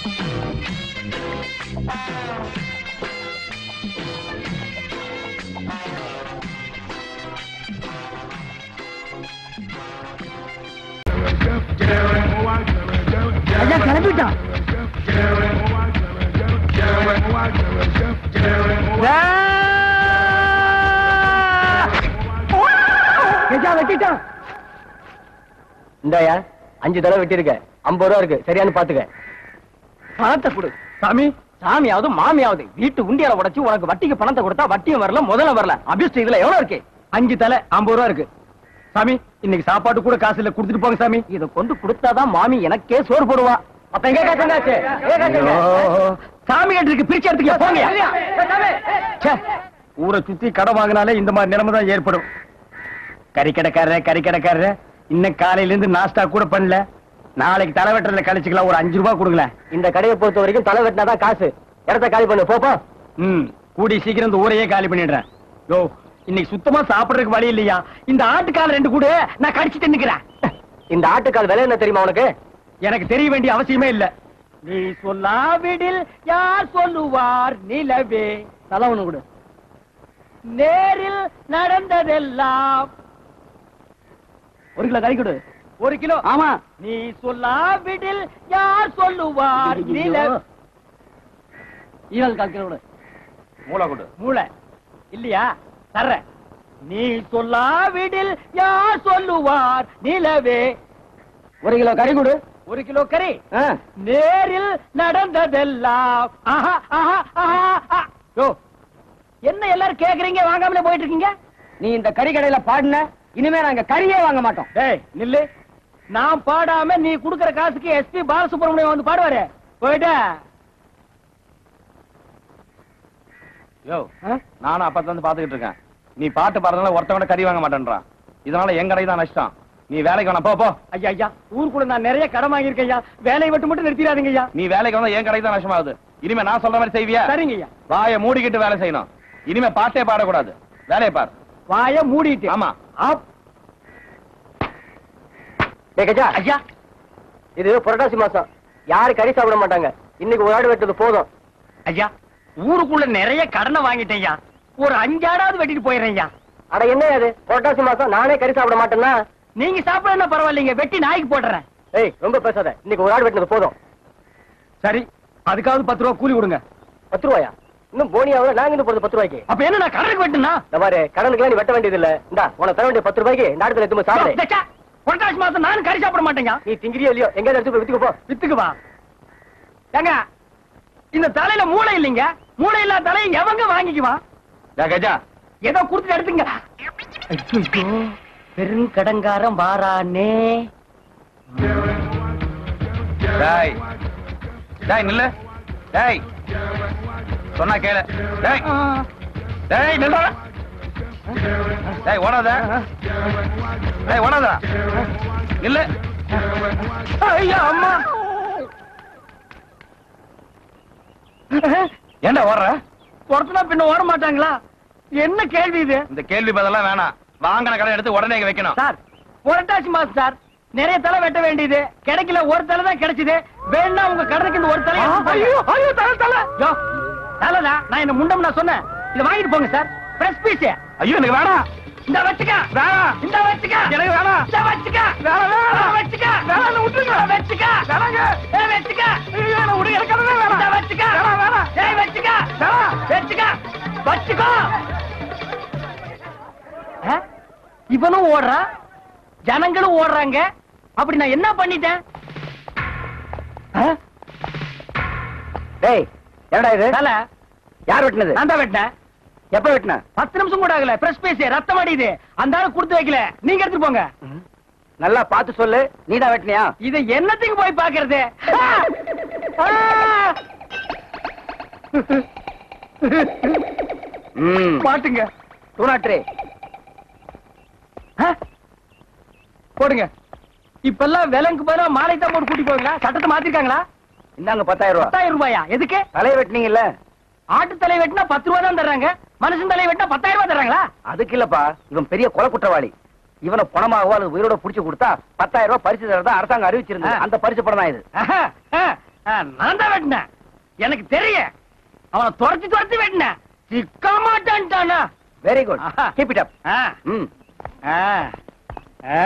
ஐயா கிளம்பிட்டான் கஜா வெட்டிட்டான் இந்தாயா அஞ்சு தடவை வெட்டிருக்க ஐம்பது ரூபா இருக்கு சரியானு பாத்துக்க பணத்தை கொடு சாமி சாமியாவது மாமியாவது வீட்டு உண்டியால உடைச்சு உனக்கு வட்டிக்கு பணத்தை கொடுத்தா வட்டியும் வரல முதல்ல வரல அபிஷ்ட இதுல எவ்வளவு இருக்கு அஞ்சு தலை ஐம்பது ரூபா இருக்கு சாமி இன்னைக்கு சாப்பாடு கூட காசு இல்ல கொடுத்துட்டு போங்க சாமி இத கொண்டு கொடுத்தாதான் மாமி எனக்கே சோறு போடுவா அப்ப எங்க காசுங்காச்சு சாமி கட்டுக்கு பிரிச்சு எடுத்துக்க போங்க ச்சே, ஊரை சுத்தி கடை வாங்கினாலே இந்த மாதிரி நிலைமை தான் ஏற்படும் கறிக்கடைக்காரரே கறிக்கடைக்காரரே இன்னும் காலையில இருந்து நாஸ்டா கூட பண்ணல நாளைக்கு தலைவெட்டல கழிச்சுக்கலாம் ஒரு அஞ்சு ரூபாய் கொடுங்களேன் இந்த கடையை பொறுத்த வரைக்கும் தலை வெட்டினாதான் காசு இடத்த காலி பண்ணு போப்போ ம் கூடி சீக்கிரம் இந்த ஊரையே காலி பண்ணிடுறேன் யோ இன்னைக்கு சுத்தமா சாப்பிடுறதுக்கு வழி இல்லையா இந்த ஆட்டுக்கால ரெண்டு கூட நான் கடிச்சு தின்னுக்கிறேன் இந்த ஆட்டுக்கால் விலை என்ன தெரியுமா உனக்கு எனக்கு தெரிய வேண்டிய அவசியமே இல்ல நீ சொல்லாவிடில் யார் சொல்லுவார் நிலவே தலை ஒண்ணு கொடு நேரில் நடந்ததெல்லாம் ஒரு கிலோ கறி கொடு ஒரு கிலோ ஆமா நீ சொல்லாவிடில் யார் சொல்லுவார் நிலவே ஈரல் கால் கிலோ கொடு மூளை கொடு மூளை இல்லையா தர்ற நீ சொல்லாவிடில் யார் சொல்லுவார் நிலவே ஒரு கிலோ கறி கொடு ஒரு கிலோ கறி ஆ. நேரில் நடந்ததெல்லாம் ஆஹா, ஆஹா, ஆஹா, ஆ. யோ, என்ன எல்லாரும் கேக்குறீங்க வாங்காமலே போயிட்டு இருக்கீங்க நீ இந்த கறி கடையில பாடின இனிமே நாங்க கறியே வாங்க மாட்டோம் டேய் நில்லு நான் பாடாம நீ குடுக்கற காசுக்கு எஸ்பி பாலசுப்ரமணியம் வந்து பாடுவாரு போயிட்ட யோ நானும் அப்பத்துல இருந்து பாத்துக்கிட்டு இருக்கேன் நீ பாட்டு பாடுறதுனால ஒருத்தவங்க கறி வாங்க மாட்டேன்றான் இதனால என் கடை தான் நஷ்டம் நீ வேலைக்கு வேணாம் போ போ ஐயா ஐயா ஊருக்குள்ள நான் நிறைய கடன் வாங்கியிருக்கேன் ஐயா வேலையை விட்டு மட்டும் நிறுத்திடாதீங்க ஐயா நீ வேலைக்கு வந்தா என் கடை தான் நஷ்டமாகுது இனிமே நான் சொல்ற மாதிரி செய்வியா சரிங்க ஐயா வாயை மூடிக்கிட்டு வேலை செய்யணும் இனிமே பாட்டே பாடக்கூடாது வேலையை பார் வாய மூடிட்டு ஆமா அப். டேய் கஜா ஐயா இது புரட்டாசி மாசம் யாரு கறி சாப்பிட மாட்டாங்க இன்னைக்கு ஒரு ஆடு வெட்டது போதும் ஐயா ஊருக்குள்ள நிறைய கடனை வாங்கிட்டேன் ஐயா ஒரு அஞ்சாடாவது வெட்டிட்டு போயிடுறேன் ஐயா அட என்ன அது புரட்டாசி மாசம் நானே கறி சாப்பிட மாட்டேன்னா நீங்க சாப்பிடணும் பரவாயில்லைங்க வெட்டி நாய்க்கு போட்டுறேன் ஏய் ரொம்ப பேசாத இன்னைக்கு ஒரு ஆடு வெட்டினது போதும் சரி அதுக்காவது பத்து ரூபா கூலி கொடுங்க பத்து ரூபாயா இன்னும் போனியாவில் நாங்க இன்னும் போறது பத்து ரூபாய்க்கு அப்ப என்ன நான் கடனுக்கு வெட்டுனா இந்த மாதிரி கடனுக்கு நீ வெட்ட வேண்டியது இல்ல இந்தா உனக்கு தர வேண்டிய பத்து ரூபாய்க்கு இந்த ஆடுல எடுத்து போய் சாப்பிடு தச்சா, புரட்டாசி மாசம் நானும் கறி சாப்பிட மாட்டேங்க நீ திங்கிறியோ இல்லையோ எங்கேயாவது எடுத்து போய் வித்துக்கு போ வித்துக்கு வா ஏங்க இந்த தலையில மூளை இல்லைங்க மூளை இல்லாத தலையை எவங்க வாங்கிக்குவான் டேய் கஜா ஏதோ கொடுத்துட்டு எடுத்துங்க ஐயோ பெருங்கடங்காரன் வாரானே டேய் டேய் நில்லு டேய் சொன்னா கேளு டேய் டேய் நில்றா டேய் ஓடாத டேய் ஓடாத நில்லு ஐயா அம்மா ஏன்டா ஓடுற ஒருத்தனா பின்ன ஓட மாட்டாங்களா என்ன கேள்வி இது இந்த கேள்வி பதிலாம் வேணாம் வாங்கின கடை எடுத்து உடனே இங்க வைக்கணும் சார் புரட்டாசி மாசம் சார் நிறைய தலை வெட்ட வேண்டியது கிடைக்கல ஒரு தலை தான் கிடைச்சது வேணா உங்க கடனுக்கு இந்த ஒரு தலை ஐயோ ஐயோ தலை தலை யோ தலைதான் நான் என்ன முண்டம் நான் சொன்னேன் இதை வாங்கிட்டு போங்க சார் பிரஸ் பீஸ் ஐயோ எனக்கு வேணாம் இந்த வச்சுக்க வேணாம் இந்த வச்சுக்க எனக்கு வேணாம் இந்த வச்சுக்க வேணாம், வேணாம். இந்த வச்சுக்க வேணாம், விட்டுருங்க. இந்த வச்சுக்க வேணாங்க. ஏய், வச்சுக்க ஐயோ, எனக்கு விடுங்க, எனக்கு அதுவே வேணாம். இந்த வச்சுக்க வேணாம், வேணாம். ஏய், வச்சுக்க வேணாம். வச்சுக்க வச்சுக்கோ ஆ? இவனும் ஓடுறான் ஜனங்களும் ஓடுறாங்க அப்படி நான் என்ன பண்ணிட்டேன் ஆ? டேய் என்னடா இது தலை யார் வெட்டினது நான் தான் வெட்டினேன் எப்ப வெட்டின பத்து நிமிஷம் கூட ஆகல பிரஸ் பேசி ரத்தம் அடியுது அந்த ஆளு கொடுத்து வைக்கல நீங்க எடுத்துட்டு போங்க நல்லா பார்த்து சொல்லு நீதான் வெட்டினியா இது என்னத்துக்கு போய் பாக்குறது ஆ! ஆ! ம் மாட்டுங்க டூனாட்ரி ஆ? போடுங்க இப்பெல்லாம் விலங்கு பதிலா மாலை தான் போட்டு கூட்டி போவீங்களா சட்டத்தை மாத்திருக்காங்களா இந்தாங்க பத்தாயிரம் ரூபாய் பத்தாயிரம் ரூபாயா எதுக்கு தலையை வெட்டினீங்கல்ல ஆட்டு தலை வெட்டினா பத்து ரூபா தான் தர்றாங்க மனுஷன் தலை வெட்டினா பத்தாயிரம் ரூபாய் தர்றாங்களா அதுக்கு இல்லப்பா இவன் பெரிய கொலை குற்றவாளி இவனை பணமாகவோ அல்லது உயிரோட புடிச்சு கொடுத்தா பத்தாயிரம் ரூபாய் பரிசு தரதா அரசாங்கம் அறிவிச்சிருந்தது ஆ. அந்த பரிசு படம் தான் இது ஆஹா, ஆ. ஆ, நான் தான் வெட்டினேன் எனக்கு தெரியும் அவனை துரத்தி துரத்தி வெட்டினேன் சிக்க மாட்டான்ட்டானா வெரி குட் ஆஹா. கீப் இட் அப் ஆ, ம் ஆ, ஆ,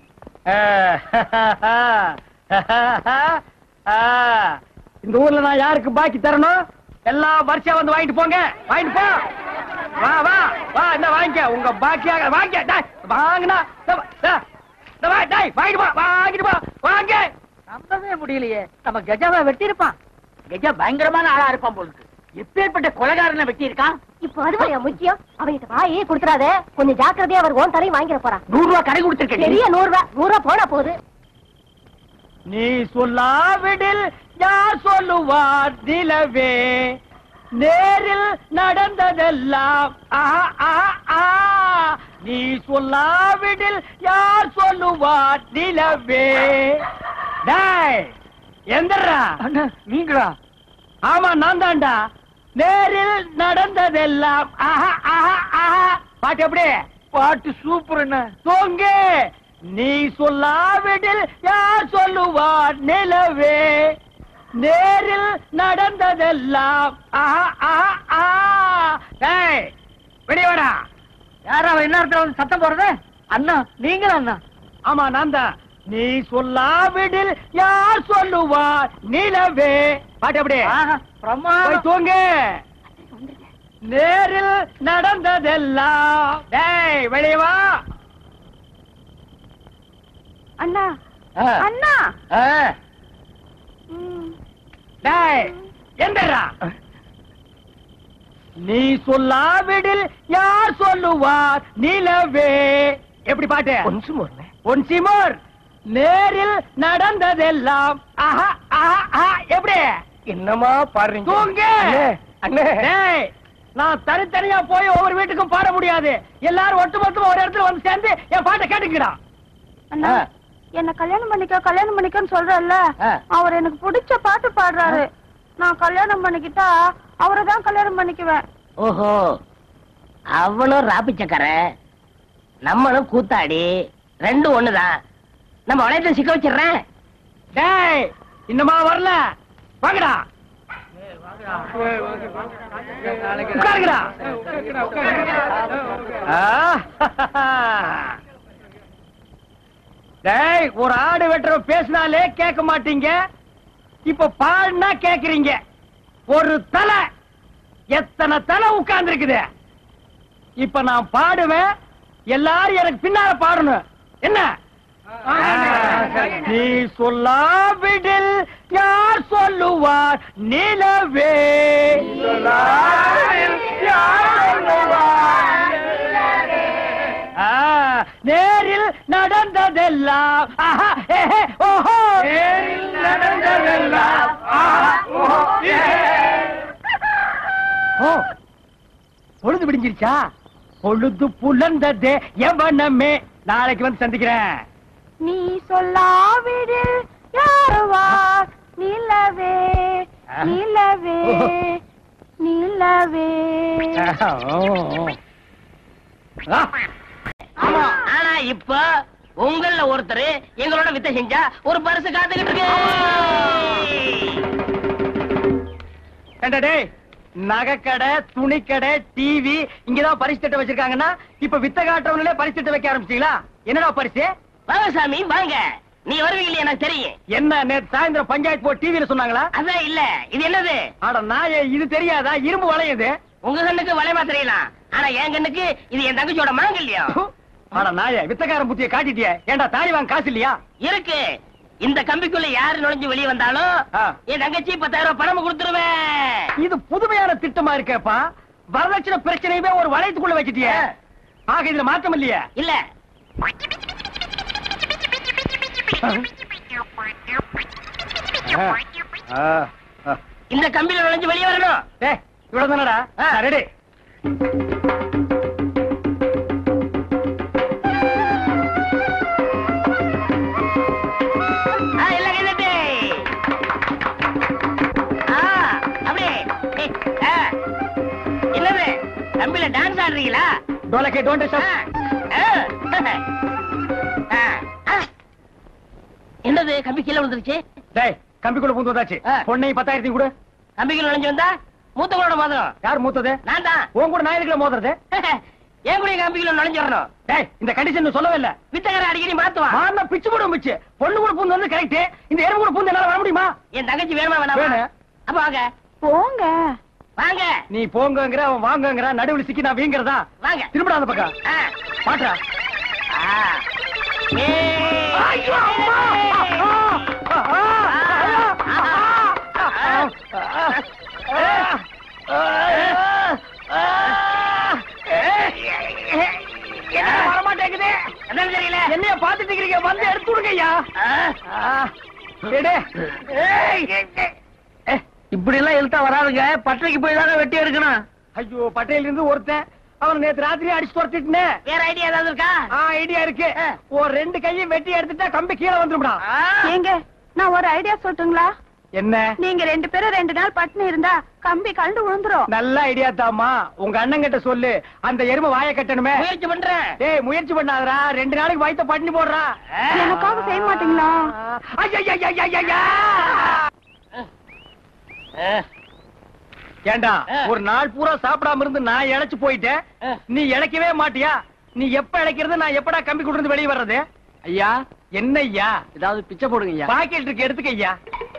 ஆ, ஆ. இந்த ஊர்ல நான் யாருக்கு பாக்கி தரணும் எல்லாம் வரிசையா வந்து வாங்கிட்டு போங்க வாங்கிட்டு போ வா வா வா இந்த வாங்கிக்க உங்க பாக்கியாக வாங்கிக்க டேய், வாங்குனா இந்த வா, இந்த, இந்த வா, டேய், வாங்கிட்டு போ வாங்கிட்டு போ வாங்க நம்பவே முடியலையே நம்ம கஜாவை வெட்டி இருப்பான் கஜா பயங்கரமான ஆளா இருப்பான் போல இருக்கு எப்பேற்பட்ட கொலகாரனை வெட்டி இருக்கான் இப்போ அதுவா முக்கியம் அவங்கிட்ட வாயே கொடுத்துறாத கொஞ்சம் ஜாக்கிரதையா அவர் ஓன் தலையும் வாங்கிட போறான் நூறு ரூபாய் கடை கொடுத்துருக்கேன் பெரிய நூறு ரூபா நூறு ரூபா போனா போகுது நீ சொல்லாவிடில் யார் சொல்லுவார் நிலவே நேரில் நடந்ததெல்லாம் ஆஹா, ஆஹா, ஆ. நீ சொல்லாவிடில் யார் சொல்லுவார் நிலவே டேய் எந்தரா நீங்களா ஆமா நான் தான்டா நேரில் நடந்ததெல்லாம் ஆஹா, ஆஹா, ஆஹா. பாட்டு எப்படி பாட்டு சூப்பர் என்ன தூங்கு நீ சொல்லாவிடில் யார் சொல்லுவார் நிலவே நேரில் நடந்ததெல்லாம் ஆஹா, ஆஹா, ஆ. டேய், வெளிய வாடா யாரா அவன் என்ன இடத்துல வந்து சத்தம் போடுறது அண்ணா நீங்களா அண்ணா ஆமா நான் தான் நீ சொல்லாவிடில் யார் சொல்லுவார் நிலவே பாட்டு எப்படி ஆஹா, போய் பிரமாதம் தூங்கு நேரில் நடந்ததெல்லாம் டேய் வெளிய வா அண்ணா அண்ணா டேய் எந்தரா நீ சொல்லாவிடில் யார் சொல்லுவார் நிலவே எப்படி பாட்டு ஒன் சிமோர் நேரில் நடந்ததெல்லாம் ஆஹா ஆஹா ஆஹா எப்படி என்னமா பாடுறீங்க தூங்கு அண்ணே டேய் நான் தனித்தனியா போய் ஒவ்வொரு வீட்டுக்கும் பாட முடியாது எல்லாரும் ஒட்டுமொத்தமா ஒரு இடத்துல வந்து சேர்ந்து என் பாட்டை கேட்டுக்கிறான் அண்ணா என்ன கல்யாணம் பண்ணிக்க கல்யாணம் பண்ணிக்கன்னு சொல்றல்ல ஆ. அவர் எனக்கு பிடிச்ச பாட்டு பாடுறாரு நான் கல்யாணம் பண்ணிக்கிட்டா அவரை தான் கல்யாணம் பண்ணிக்குவேன் ஓஹோ அவனும் ராப்பிச்சக்கர நம்மளும் கூத்தாடி ரெண்டும் ஒண்ணுதான் நம்ம வளையத்தை சிக்க வச்சிடுறேன் டேய் இன்னுமா வரல வாங்கடா உட்காருங்கடா ஆ. டேய் ஒரு ஆடு வெட்டுற பேசினாலே கேட்க மாட்டீங்க இப்ப பாடுனா கேக்குறீங்க ஒரு தலை எத்தனை தலை உட்கார்ந்து இருக்குது இப்ப நான் பாடுவேன் எல்லாரும் எனக்கு பின்னால பாடணும் என்ன நீ சொல்லாவிடில் யார் சொல்லுவார் நிலவே ஆ, நேரில் நடந்ததெல்லாம் ஆஹா, ஏஹே, ஓஹோ நேரில் நடந்ததெல்லாம் ஆஹா, ஓஹோ, ஏஹே. ஓ பொழுது விடிஞ்சிருச்சா பொழுது புலர்ந்ததே எவனமே நாளைக்கு வந்து சந்திக்கிறேன் நீ சொல்லாவிடில் யாருவா நிலவே நிலவே நிலவே ஆ, ஆமா ஆனா இப்ப உங்கள ஒருத்தர் எங்களோட வித்த செஞ்சா ஒரு பரிசு காத்துக்கிட்டு இருக்கு ஏண்டா டேய் நகைக்கடை துணிக்கடை டிவி இங்கதான் பரிசு திட்டம் வச்சிருக்காங்கன்னா இப்ப வித்த காட்டுறவங்களே பரிசு திட்டம் வைக்க ஆரம்பிச்சிட்டீங்களா என்னடா பரிசு வாங்க சாமி வாங்க நீ வருவீங்க எனக்கு தெரியும் என்ன நேத்து சாயந்தரம் பஞ்சாயத்து போர்டு டிவில சொன்னாங்களா அதான் இல்ல இது என்னது ஆட நாயே இது தெரியாதா இரும்பு வளையுது உங்க கண்ணுக்கு வளையமா தெரியலாம் ஆனா என் கண்ணுக்கு இது என் தங்கச்சியோட மாங்கல்யம் ஆட நாயே வித்தக்காரன் புத்திய காட்டிட்டியே ஏண்டா தாலி வாங்க காசு இல்லையா இருக்கு இந்த கம்பிக்குள்ள யாரு நுழைஞ்சு வெளியே வந்தாலும் ஆ. என் தங்கச்சி பத்தாயிரம் ரூபாய் பணம் கொடுத்துருவேன் இது புதுமையான திட்டமா இருக்கேப்பா வரதட்சணை பிரச்சனையுமே ஒரு வளையத்துக்குள்ள வச்சிட்டியே ஆக இதுல மாற்றம் இல்லையே இல்ல இந்த கம்பியில நுழைஞ்சு வெளியே வரணும் டேய் இவ்வளவு தானடா ரெடி ஆ, எல்லாம் கைதட்டு. ஆ, அப்படியே. ஏய், ஆ. என்னது கம்பியில டான்ஸ் ஆடுறீங்களா டோலக்கே டோன்ட் ஆ, ஆ. ஆ, ஆ. என்னது கம்பி கீழே விழுந்துருச்சு டேய் கம்பிக்குள்ள பூந்து வந்தாச்சு ஆ. பொண்ணையும் பத்தாயிரத்தையும் கூட நம்பிக்கை நுழைஞ்சு வந்தா மூத்தவங்களோட மோதிரம் யார் மூத்தது நான் தான் உன் கூட நான் எதுக்குல மோதுறது ஏன் கூட கம்பிக்குள்ள நுழைஞ்சிடணும் டேய் இந்த கண்டிஷன் சொல்லவே இல்ல வித்தகரை அடிக்கடி மாத்துவான் மாறினா பிச்சு போடும் பிச்சு பொண்ணு கூட பூந்து வந்து கரெக்ட் இந்த எறும்பு கூட பூந்து என்னால வர முடியுமா என் தங்கச்சி வேணுமா வேணாமா வேணும். அப்ப வாங்க போங்க வாங்க நீ போங்கங்கிற அவன் வாங்கங்கிற நடுவில் சிக்கி நான் வீங்கிறதா வாங்க திரும்படா அந்த பக்கம் ஆ. பாட்டுறா ஆ. ஏய். ஐயோ, அம்மா! ஆ, ஆ, ஆ, ஆ, ஆ, ஆ, என்ன வரமாட்டேங்குது என்னன்னு தெரியல என்னைய பாத்துட்டு இருக்கீங்க வந்து எடுத்து விடுங்க ஐயா ஆ. எடு. இப்படி எல்லாம் எழுத்தா வராதுங்க பட்டறைக்கு போய் தானே வெட்டி எடுக்கணும் ஐயோ பட்டையில இருந்து ஒருத்தன் அவன் நேத்து ராத்திரி அடிச்சு துரத்திட்டுனே வேற ஐடியா ஏதாவது இருக்கா ஆ ஐடியா இருக்கு ஆ. ஒரு ரெண்டு கையும் வெட்டி எடுத்துட்டா கம்பி கீழே வந்துரும்டா ஆ. ஏங்க நான் ஒரு ஐடியா சொல்லட்டுங்களா என்ன நீங்க ரெண்டு பேரும் ரெண்டு நாள் பட்டினி இருந்தா கம்பி கண்டு விழுந்துரும் நல்ல ஐடியா தாமா உங்க அண்ணன் கிட்ட சொல்லு அந்த எருமை வாயை கட்டணுமே முயற்சி பண்றேன் டேய் முயற்சி பண்ணாதடா ரெண்டு நாளைக்கு வயித்த பட்டினி போடுறா ஆ. எனக்காக செய்ய மாட்டீங்களா ஐயையையையையா! ஆ. ஏண்டா ஆ. ஒரு நாள் பூரா சாப்பிடாம இருந்து நான் இழைச்சு போயிட்டேன் ஆ. நீ இழைக்கவே மாட்டியா நீ எப்ப இழைக்கிறது நான் எப்படா கம்பி கொண்டு வந்து வெளியே வர்றது ஐயா என்ன ஐயா ஏதாவது பிச்சை போடுங்க ஐயா பாக்கெட் இருக்கு எடுத்துக்க ஐயா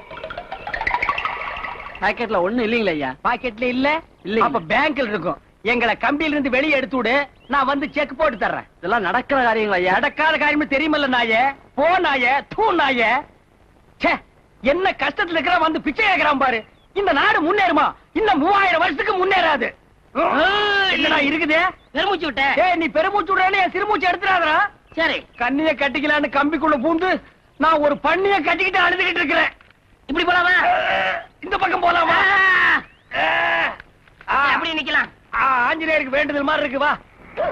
பாக்கெட்ல ஒண்ணு இல்லீங்களா ஐயா பாக்கெட்ல இல்ல இல்லைங்க. அப்ப பேங்க்ல இருக்கும் எங்களை கம்பியில இருந்து வெளியே எடுத்து விடு நான் வந்து செக் போட்டு தர்றேன் இதெல்லாம் நடக்கிற காரியங்களா ஐயா நடக்காத காரியமே தெரியுமல்ல நாயே போ நாயே தூ நாயே ச்சே என்ன கஷ்டத்துல இருக்கிற வந்து பிச்சை கேக்குறான் பாரு இந்த நாடு முன்னேறுமா இன்னும் மூவாயிரம் வருஷத்துக்கு முன்னேறாது என்னடா இருக்குது பெருமூச்சு விட்டேன் ஏய் நீ பெருமூச்சு விடுறேன்னு என் சிறுமூச்சு எடுத்துறாதடா சரி கண்ணிய கட்டிக்கலான்னு கம்பிக்குள்ள பூந்து நான் ஒரு பண்ணிய கட்டிக்கிட்டு அழுதுகிட்டு இருக்கிறேன் இப்படி போலாமா அஹ், இந்த பக்கம் போலாமா அஹ், ஆ, அப்படி நிக்கலாம் ஆ, ஆஞ்சநேயருக்கு வேண்டுதல் மாதிரி இருக்கு வா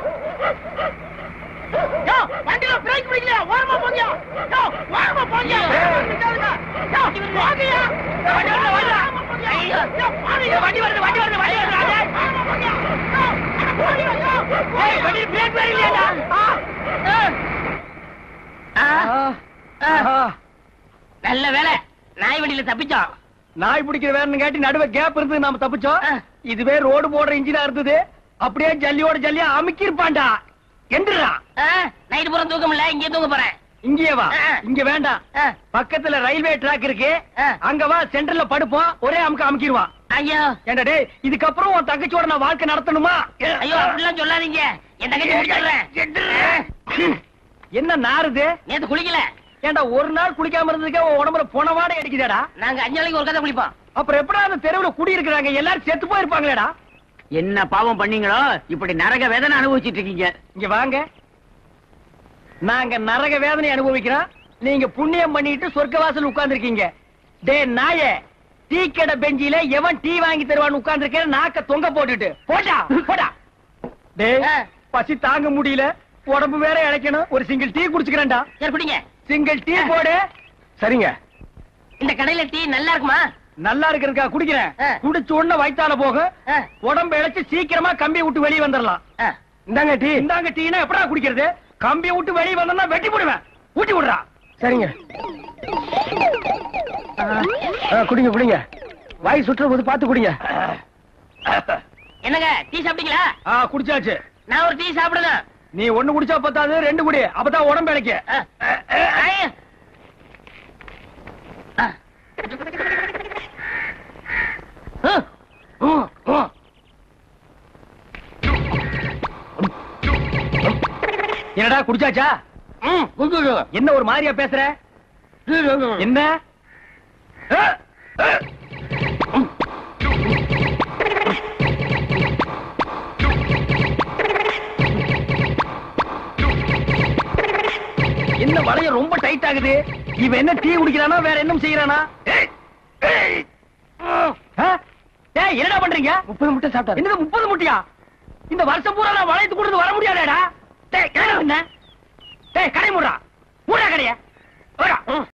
யோ, வண்டியில பிரேக் பிடிக்கல ஓரமா போங்க யோ, ஓரமா போங்க யோ, போங்கயா. வண்டி வருது, வண்டி வருது. ஐயோ, யோ, போங்கயா. வண்டி வருது வண்டி வருது வண்டி வருது அடே. யோ, போங்கயா, யோ. ஏய், வண்டி பிரேக் வேற இல்லையாடா ஆ. ஆ. ஆ. ஆஹா. நல்ல வேலை நாய் வண்டியில தப்பிச்சோம் நாய் பிடிக்கிற வேணும்னு காட்டி நடுவே கேப் இருந்து நாம தப்பிச்சோம் ஆ. இதுவே ரோடு போடுற இன்ஜினா இருந்தது அப்படியே ஜல்லியோட ஜல்லியா அமுக்கிருப்பான்டா எந்திரா நைட்டு பூரா தூக்கம் இல்ல இங்கே தூங்க போறேன் இங்கேயே வா ஆ. இங்க வேண்டாம் ஆ. பக்கத்துல ரயில்வே ட்ராக் இருக்கு ஆ. அங்க வா சென்டர்ல படுப்போம் ஒரே அமுக்க அமுக்கிடுவான் ஐயோ ஏண்டா டேய் இதுக்கப்புறம் உன் தங்கச்சியோட நான் வாழ்க்கை நடத்தணுமா ஐயோ அப்படிலாம் சொல்லாதீங்க என் தங்கச்சி முடிச்சிடுறேன் என்ன நாருது நேத்து குளிக்கல ஏண்டா ஒரு நாள் குளிக்காம இருந்ததுக்கே உன் உடம்புல புனவாடை அடிக்குதாடா நாங்க அஞ்சு நாளைக்கு ஒரு கதை குளிப்போம் அப்புறம் எப்படா அந்த தெருவுல குடி இருக்கிறாங்க எல்லாரும் செத்து போயிருப்பாங்களேடா என்ன பாவம் பண்ணீங்களோ இப்படி நரக வேதனை அனுபவிச்சிட்டு இருக்கீங்க இங்க வாங்க நாங்க நரக வேதனை அனுபவிக்கிறோம் நீங்க புண்ணியம் பண்ணிட்டு சொர்க்கவாசல் உட்கார்ந்திருக்கீங்க டே நாயே டீ கடை பெஞ்சில எவன் டீ வாங்கி தருவான்னு உட்கார்ந்திருக்கேன் நாக்க தொங்க போட்டுட்டு போடா போடா டேய் ஆ. பசி தாங்க முடியல உடம்பு வேற இழைக்கணும் ஒரு சிங்கிள் டீ குடிச்சுக்கிறேன்டா சரி குடிங்க சிங்கிள் டீ போடு சரிங்க இந்த கடையில டீ நல்லா இருக்குமா நல்லா இருக்கிறதுக்கா குடிக்கிறேன் ஆ. குடிச்ச உடனே வயித்தால போகும் ஆ. உடம்பு இழைச்சு சீக்கிரமா கம்பி விட்டு வெளியே வந்துடலாம் ஆ. இந்தாங்க டீ இந்தாங்க டீனா எப்படா குடிக்கிறது கம்பி விட்டு வெளியே வந்தா வெட்டி போடுவேன் ஊட்டி விடுறா சரிங்க குடிங்க குடிங்க வாய் சுற்றுற போது பார்த்து குடிங்க என்னங்க டீ சாப்பிட்டீங்களா ஆ குடிச்சாச்சு நான் ஒரு டீ சாப்பிடணும் நீ ஒண்ணு குடிச்சா பத்தாது ரெண்டு குடி அப்பதான் உடம்பு இழைக்க ஆ. ஐயா. ஆ. ஆ. என்னடா குடிச்சாச்சா ம், குடிச்சு. என்ன ஒரு மாதிரியா பேசுற என்ன ஆ, ஆ. என்ன வளையம் ரொம்ப டைட் ஆகுது இவன் என்ன டீ குடிக்கிறானா வேற என்ன செய்யறானா ஏய் என்னடா பண்றீங்க முப்பது முட்டை சாப்பிட்டா என்னது முப்பது முட்டையா இந்த வருஷம் பூரா நான் வளையத்து கொடுத்து வர முடியாதேடா டேய் கடை என்ன டேய் கடை மூடுறா மூடா கடைய